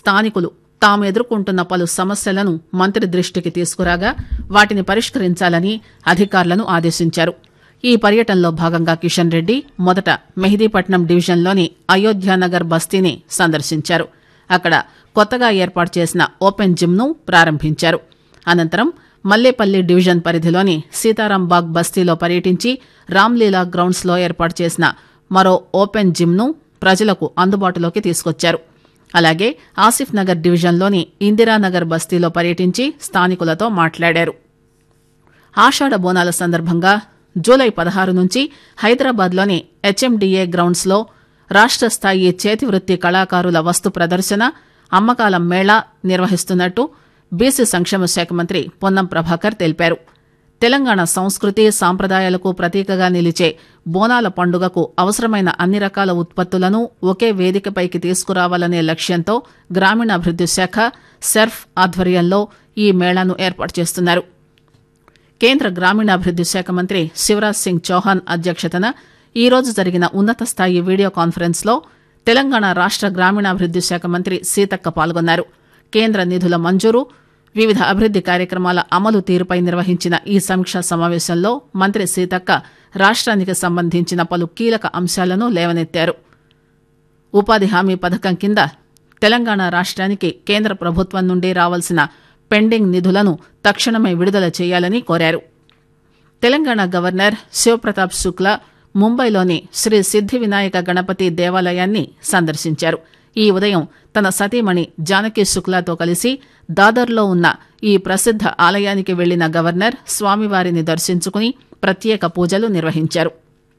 స్థానికులు తాము ఎదుర్కొంటున్న పలు సమస్యలను మంత్రి దృష్టికి తీసుకురాగా వాటిని పరిష్కరించాలని అధికారులను ఆదేశించారు ఈ పర్యటనలో భాగంగా కిషన్ రెడ్డి మొదట మెహదీపట్నం డివిజన్లోని అయోధ్యానగర్ బస్తీని సందర్శించారు అక్కడ కొత్తగా ఏర్పాటు చేసిన ఓపెన్ జిమ్ను ప్రారంభించారు అనంతరం మల్లేపల్లి డివిజన్ పరిధిలోని సీతారాంబాగ్ బస్తీలో పర్యటించి రామ్లీలా గ్రౌండ్స్లో ఏర్పాటు చేసిన మరో ఓపెన్ జిమ్ను ప్రజలకు అందుబాటులోకి తీసుకొచ్చారు అలాగే ఆసిఫ్ నగర్ డివిజన్లోని ఇందిరానగర్ బస్తీలో పర్యటించి స్థానికులతో మాట్లాడారు ఆషాఢ బోనాల సందర్భంగా జూలై పదహారు నుంచి హైదరాబాద్లోని హెచ్ఎండిఏ గ్రౌండ్స్లో రాష్ట్ర స్థాయి చేతివృత్తి కళాకారుల వస్తు ప్రదర్శన అమ్మకాల మేళా నిర్వహిస్తున్నట్టు బీసీ సంక్షేమ శాఖ మంత్రి పొన్నం ప్రభాకర్ తెలిపారు తెలంగాణ సంస్కృతి సాంప్రదాయాలకు ప్రతీకగా నిలిచే బోనాల పండుగకు అవసరమైన అన్ని రకాల ఉత్పత్తులను ఒకే వేదికపైకి తీసుకురావాలనే లక్ష్యంతో గ్రామీణాభివృద్ది శాఖ సెర్ఫ్ ఆధ్వర్యంలో ఈ మేళాను ఏర్పాటు చేస్తున్నారు కేంద్ర గ్రామీణాభివృద్ది శాఖ మంత్రి శివరాజ్ సింగ్ చౌహాన్ అధ్యక్షతన ఈ రోజు జరిగిన ఉన్నత స్థాయి వీడియో కాన్ఫరెన్స్ లో తెలంగాణ రాష్ట గ్రామీణాభివృద్ది శాఖ మంత్రి సీతక్క పాల్గొన్నారు కేంద్ర నిధుల మంజూరు వివిధ అభివృద్ది కార్యక్రమాల అమలు తీరుపై నిర్వహించిన ఈ సమీక్షా సమావేశంలో మంత్రి సీతక్క రాష్ట్రానికి సంబంధించిన పలు కీలక అంశాలను లేవనెత్తారు ఉపాధి హామీ పథకం కింద తెలంగాణ రాష్ట్రానికి కేంద్ర ప్రభుత్వం నుండి రావాల్సిన పెండింగ్ నిధులను తక్షణమే విడుదల చేయాలని కోరారు తెలంగాణ గవర్నర్ శివప్రతాప్ శుక్లా ముంబైలోని శ్రీ సిద్ది వినాయక గణపతి దేవాలయాన్ని సందర్శించారు ఈ ఉదయం తన సతీమణి జానకి శుక్లాతో కలిసి దాదర్లో ఉన్న ఈ ప్రసిద్ద ఆలయానికి వెళ్లిన గవర్నర్ స్వామివారిని దర్శించుకుని ప్రత్యేక పూజలు నిర్వహించారు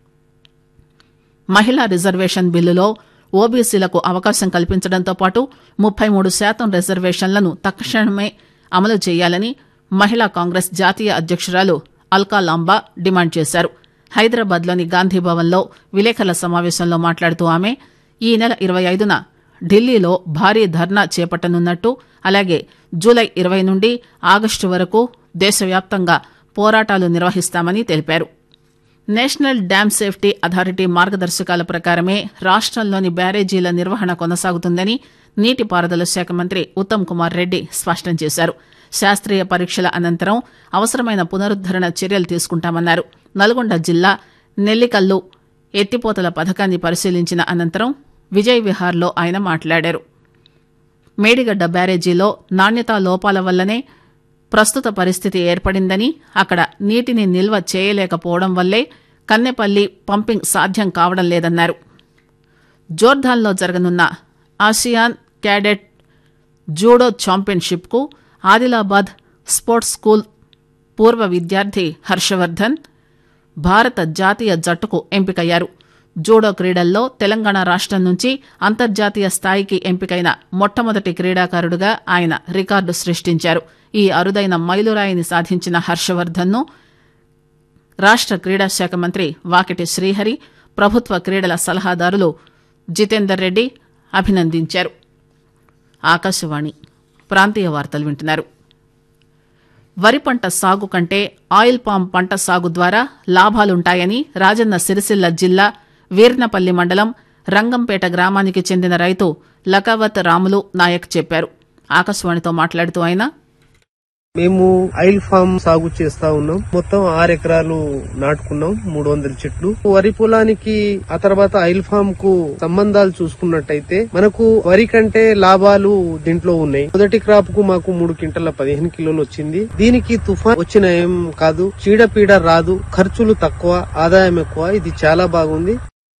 మహిళా రిజర్వేషన్ బిల్లులో ఓబీసీలకు అవకాశం కల్పించడంతో పాటు ముప్పై మూడు శాతం రిజర్వేషన్లను తక్షణమే అమలు చేయాలని మహిళా కాంగ్రెస్ జాతీయ అధ్యక్షురాలు అల్కా లాంబా డిమాండ్ చేశారు హైదరాబాద్లోని గాంధీభవన్లో విలేకరుల సమావేశంలో మాట్లాడుతూ ఆమె ఈ నెల ఇరవై ఐదున ఢిల్లీలో భారీ ధర్నా చేపట్టనున్నట్టు అలాగే జూలై ఇరవై నుండి ఆగస్టు వరకు దేశవ్యాప్తంగా పోరాటాలు నిర్వహిస్తామని తెలిపారు నేషనల్ డ్యామ్ సేఫ్టీ అథారిటీ మార్గదర్శకాల ప్రకారమే రాష్ట్రంలోని బ్యారేజీల నిర్వహణ కొనసాగుతుందని నీటిపారుదల శాఖ మంత్రి ఉత్తమ్ కుమార్ రెడ్డి స్పష్టం చేశారు శాస్త్రీయ పరీక్షల అనంతరం అవసరమైన పునరుద్దరణ చర్యలు తీసుకుంటామన్నారు నల్గొండ జిల్లా నెల్లికల్లు ఎత్తిపోతల పథకాన్ని పరిశీలించిన అనంతరం విజయ్ విహార్లో ఆయన మాట్లాడారు మేడిగడ్డ బ్యారేజీలో నాణ్యతా లోపాల వల్లనే ప్రస్తుత పరిస్థితి ఏర్పడిందని అక్కడ నీటిని నిల్వ చేయలేకపోవడం వల్లే కన్నెపల్లి పంపింగ్ సాధ్యం కావడం లేదన్నారు జోర్ధాన్లో జరగనున్న ఆసియాన్ క్యాడెట్ జూడో ఛాంపియన్షిప్కు ఆదిలాబాద్ స్పోర్ట్స్ స్కూల్ పూర్వ విద్యార్థి హర్షవర్ధన్ భారత జాతీయ జట్టుకు ఎంపికయ్యారు జూడో క్రీడల్లో తెలంగాణ రాష్టం నుంచి అంతర్జాతీయ స్థాయికి ఎంపికైన మొట్టమొదటి క్రీడాకారుడుగా ఆయన రికార్డు సృష్టించారు ఈ అరుదైన మైలురాయిని సాధించిన హర్షవర్ధన్ను రాష్ట క్రీడా శాఖ మంత్రి వాకిటి శ్రీహరి ప్రభుత్వ క్రీడల సలహాదారులు జితేందర్ రెడ్డి అభినందించారు ఆకాశవాణి ప్రాంతీయ వార్తలు వింటున్నారు వరి పంట సాగు కంటే ఆయిల్ పామ్ పంట సాగు ద్వారా లాభాలుంటాయని రాజన్న సిరిసిల్ల జిల్లా వీర్నపల్లి మండలం రంగంపేట గ్రామానికి చెందిన రైతు లకావత్ రాములు నాయక్ చెప్పారు ఆకాశవాణితో మాట్లాడుతూ ఆయన మేము ఆయిల్ ఫామ్ సాగు చేస్తా ఉన్నాం మొత్తం ఆరు ఎకరాలు నాటుకున్నాం మూడు వందల చెట్లు వరి పొలానికి ఆ తర్వాత ఆయిల్ ఫామ్ కు సంబంధాలు చూసుకున్నట్టయితే మనకు వరి కంటే లాభాలు దీంట్లో ఉన్నాయి మొదటి క్రాప్ కు మాకు మూడు క్వింటల పదిహేను కిలోలు వచ్చింది దీనికి తుఫాన్ వచ్చిన ఏం కాదు చీడపీడ రాదు ఖర్చులు తక్కువ ఆదాయం ఎక్కువ ఇది చాలా బాగుంది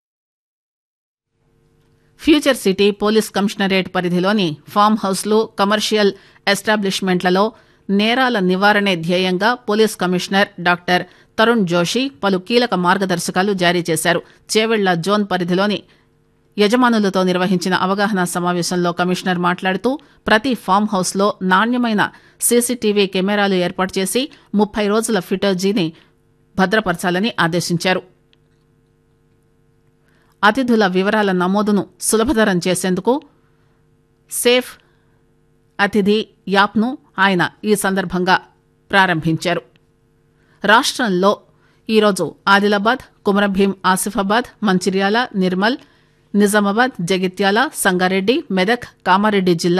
ఫ్యూచర్ సిటీ పోలీస్ కమిషనరేట్ పరిధిలోని ఫామ్ హౌస్లు కమర్షియల్ ఎస్టాబ్లిష్మెంట్లలో నేరాల నివారణే ధ్యేయంగా police commissioner doctor Tarun Joshi పలు కీలక మార్గదర్శకాలు జారీ చేశారు చేవెళ్ల జోన్ పరిధిలోని యజమానులతో నిర్వహించిన అవగాహన సమావేశంలో కమిషనర్ మాట్లాడుతూ ప్రతి ఫామ్ హౌస్లో నాణ్యమైన సీసీటీవీ కెమెరాలు ఏర్పాటు చేసి ముప్పై రోజుల ఫిటర్జీని భద్రపరచాలని ఆదేశించారు అతిథుల వివరాల నమోదును సులభతరం చేసేందుకు సేఫ్ అతిథి యాప్ను ఆయన ఈ సందర్భంగా ప్రారంభించారు రాష్ట్రంలో ఈరోజు ఆదిలాబాద్ కుమరభీం ఆసిఫాబాద్ మంచిర్యాల నిర్మల్ నిజామాబాద్ జగిత్యాల సంగారెడ్డి మెదక్ కామారెడ్డి జిల్లా